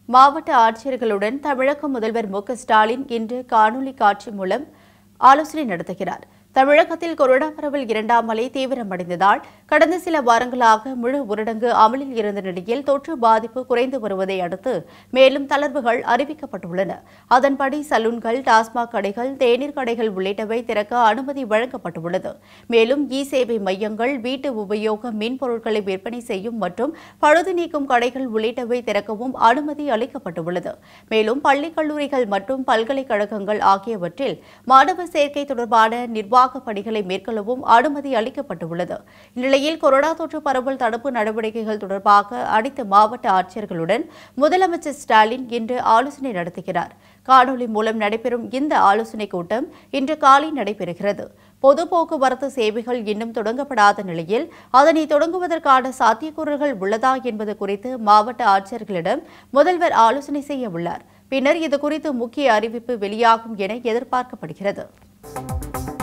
மாவட்ட ஆட்சியர்களுடன் தமிழக முதல்வர் மு க ஸ்டாலின் இன்று காணொலி காட்சி மூலம் ஆலோசனை நடத்துகிறார் தமிழகத்தில் கொரோனா பரவல் இரண்டாம் அலை தீவிரமடைந்ததால் கடந்த சில வாரங்களாக முழு ஊரடங்கு அமலில் இருந்த நிலையில் தொற்று பாதிப்பு குறைந்து வருவதை அடுத்து மேலும் தளர்வுகள் அறிவிக்கப்பட்டுள்ளன அதன்படி சலூன்கள் டாஸ்மாக் கடைகள் தேநீர் கடைகள் உள்ளிட்டவை திறக்க அனுமதி வழங்கப்பட்டுள்ளது மேலும் இ சேவை மையங்கள் வீட்டு உபயோக மின் பொருட்களை விற்பனை செய்யும் மற்றும் பழுது நீக்கும் கடைகள் உள்ளிட்டவை திறக்கவும் அனுமதி அளிக்கப்பட்டுள்ளது மேலும் பள்ளி கல்லூரிகள் மற்றும் பல்கலைக்கழகங்கள் ஆகியவற்றில் மாணவர் சேர்க்கை தொடர்பான நிர்வாக பணிகளை மேற்கொள்ளவும் அனுமதி அளிக்கப்பட்டுள்ளது இந்நிலையில் கொரோனா தொற்று பரவல் தடுப்பு நடவடிக்கைகள் தொடர்பாக அனைத்து மாவட்ட ஆட்சியர்களுடன் முதலமைச்சர் ஸ்டாலின் இன்று ஆலோசனை நடத்துகிறார் காணொலி மூலம் நடைபெறும் இந்த ஆலோசனைக் கூட்டம் இன்று காலை நடைபெறுகிறது பொது போக்குவரத்து சேவைகள் இன்னும் தொடங்கப்படாத நிலையில் அதனை தொடங்குவதற்கான சாத்தியக்கூறுகள் உள்ளதா என்பது குறித்து மாவட்ட ஆட்சியர்களிடம் முதல்வர் ஆலோசனை செய்ய உள்ளார் பின்னர் இதுகுறித்து முக்கிய அறிவிப்பு வெளியாகும் என எதிர்பார்க்கப்படுகிறது